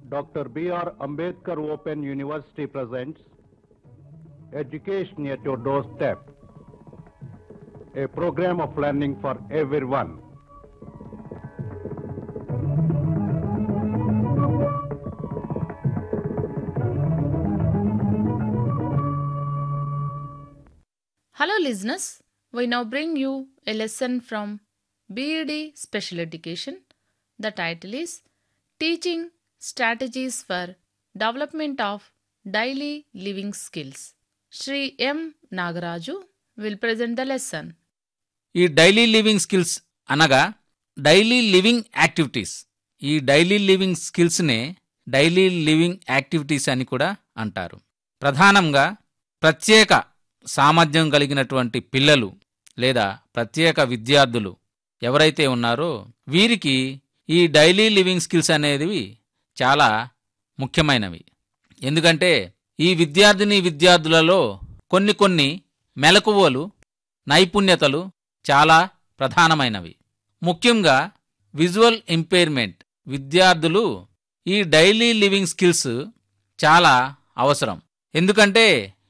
Dr. B.R. Ambedkar Open University presents Education at Your Doorstep, a program of learning for everyone. Hello, listeners. We now bring you a lesson from BED Special Education. The title is Teaching Strategies for Development of Daily Living Skills. Shri M. Nagaraju will present the lesson. ఈ daily living skills అనగా daily living activities ఈ daily living స్కిల్స్నే daily living activities అని కూడా అంటారు ప్రధానంగా ప్రత్యేక సామర్థ్యం కలిగినటువంటి పిల్లలు లేదా ప్రత్యేక విద్యార్థులు ఎవరైతే ఉన్నారో వీరికి ఈ డైలీ లివింగ్ స్కిల్స్ అనేవి చాలా ముఖ్యమైనవి ఎందుకంటే ఈ విద్యార్థిని విద్యార్థులలో కొన్ని కొన్ని మెలకువలు నైపుణ్యతలు చాలా ప్రధానమైనవి ముఖ్యంగా విజువల్ ఇంపైర్మెంట్ విద్యార్థులు ఈ డైలీ లివింగ్ స్కిల్స్ చాలా అవసరం ఎందుకంటే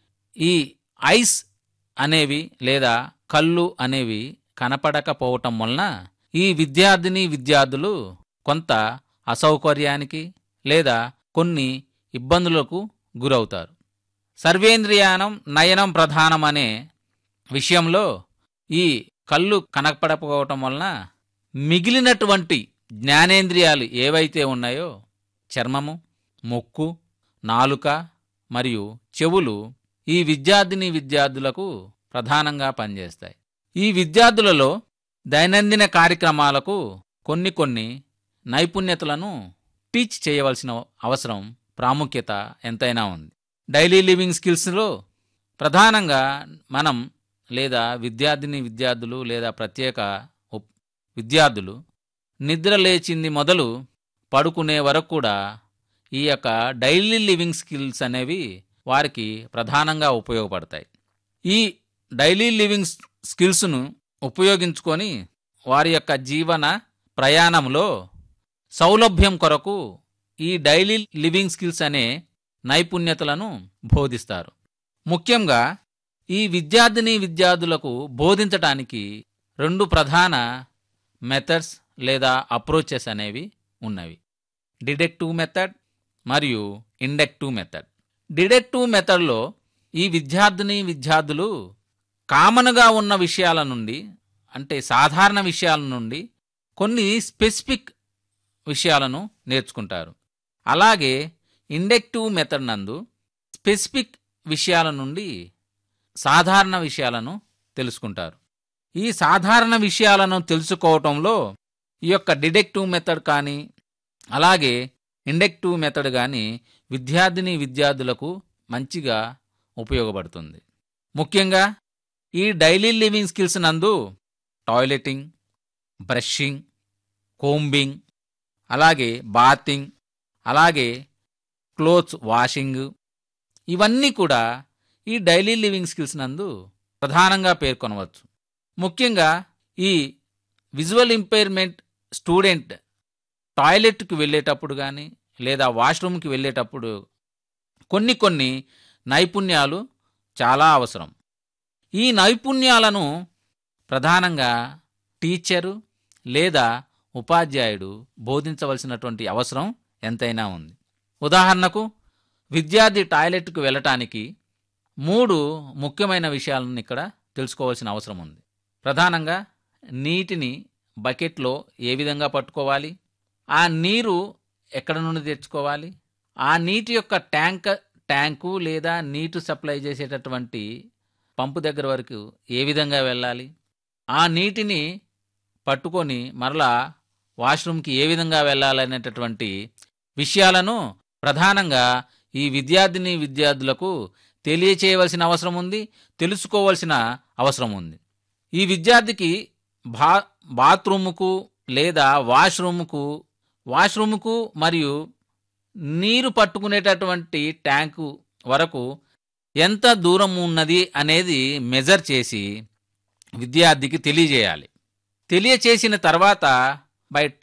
ఈ ఐస్ అనేవి లేదా కళ్ళు అనేవి కనపడకపోవటం వలన ఈ విద్యార్థిని విద్యార్థులు కొంత అసౌకర్యానికి లేదా కొన్ని ఇబ్బందులకు గురవుతారు సర్వేంద్రియానం నయనం ప్రధానం అనే విషయంలో ఈ కళ్ళు కనపడకపోవటం వలన మిగిలినటువంటి జ్ఞానేంద్రియాలు ఏవైతే ఉన్నాయో చర్మము ముక్కు నాలుక మరియు చెవులు ఈ విద్యార్థిని విద్యార్థులకు ప్రధానంగా పనిచేస్తాయి ఈ విద్యార్థులలో దైనందిన కార్యక్రమాలకు కొన్ని కొన్ని నైపుణ్యతలను టీచ్ చేయవలసిన అవసరం ప్రాముఖ్యత ఎంతైనా ఉంది డైలీ లివింగ్ స్కిల్స్లో ప్రధానంగా మనం లేదా విద్యార్థిని విద్యార్థులు లేదా ప్రత్యేక ఉప్- విద్యార్థులు నిద్ర లేచింది మొదలు పడుకునే వరకు కూడా ఈ యొక్క డైలీ లివింగ్ స్కిల్స్ అనేవి వారికి ప్రధానంగా ఉపయోగపడతాయి ఈ డైలీ లివింగ్ స్- స్కిల్స్ను ఉపయోగించుకొని వారి యొక్క జీవన ప్రయాణంలో సౌలభ్యం కొరకు ఈ డైలీ లివింగ్ స్కిల్స్ అనే నైపుణ్యతలను బోధిస్తారు ముఖ్యంగా ఈ విద్యార్థిని విద్యార్థులకు బోధించటానికి రెండు ప్రధాన మెథడ్స్ లేదా అప్రోచెస్ అనేవి ఉన్నవి డిడక్టివ్ మెథడ్ మరియు ఇండక్టివ్ మెథడ్ డిడక్టివ్ మెథడ్లో ఈ విద్యార్థిని విద్యార్థులు కామన్గా ఉన్న విషయాల నుండి అంటే సాధారణ విషయాల నుండి కొన్ని స్పెసిఫిక్ విషయాలను నేర్చుకుంటారు అలాగే ఇండక్టివ్ మెథడ్ నందు స్పెసిఫిక్ విషయాల నుండి సాధారణ విషయాలను తెలుసుకుంటారు ఈ సాధారణ విషయాలను తెలుసుకోవటంలో ఈ యొక్క డిడక్టివ్ మెథడ్ కానీ అలాగే ఇండక్టివ్ మెథడ్ కానీ విద్యార్థిని విద్యార్థులకు మంచిగా ఉపయోగపడుతుంది ముఖ్యంగా ఈ డైలీ లివింగ్ స్కిల్స్ నందు టాయిలెటింగ్ బ్రషింగ్ కోంబింగ్ అలాగే బాతింగ్ అలాగే క్లోత్స్ వాషింగ్ ఇవన్నీ కూడా ఈ డైలీ లివింగ్ స్కిల్స్ నందు ప్రధానంగా పేర్కొనవచ్చు ముఖ్యంగా ఈ విజువల్ ఇంపైర్మెంట్ స్టూడెంట్ టాయిలెట్కి వెళ్ళేటప్పుడు కానీ లేదా వాష్రూమ్కి వెళ్ళేటప్పుడు కొన్ని కొన్ని నైపుణ్యాలు చాలా అవసరం ఈ నైపుణ్యాలను ప్రధానంగా టీచరు లేదా ఉపాధ్యాయుడు బోధించవలసినటువంటి అవసరం ఎంతైనా ఉంది ఉదాహరణకు విద్యార్థి టాయిలెట్కు వెళ్ళటానికి మూడు ముఖ్యమైన విషయాలను ఇక్కడ తెలుసుకోవాల్సిన అవసరం ఉంది ప్రధానంగా నీటిని బకెట్లో ఏ విధంగా పట్టుకోవాలి ఆ నీరు ఎక్కడ నుండి తెచ్చుకోవాలి ఆ నీటి యొక్క ట్యాంక్ ట్యాంకు లేదా నీటి సప్లై చేసేటటువంటి పంపు దగ్గర వరకు ఏ విధంగా వెళ్ళాలి ఆ నీటిని పట్టుకొని మరలా వాష్రూమ్కి ఏ విధంగా వెళ్ళాలనేటటువంటి విషయాలను ప్రధానంగా ఈ విద్యార్థిని విద్యార్థులకు తెలియచేయవలసిన అవసరం ఉంది తెలుసుకోవలసిన అవసరం ఉంది ఈ విద్యార్థికి బా బాత్రూముకు లేదా వాష్రూముకు వాష్రూముకు మరియు నీరు పట్టుకునేటటువంటి ట్యాంకు వరకు ఎంత దూరం ఉన్నది అనేది మెజర్ చేసి విద్యార్థికి తెలియజేయాలి తెలియచేసిన తర్వాత బై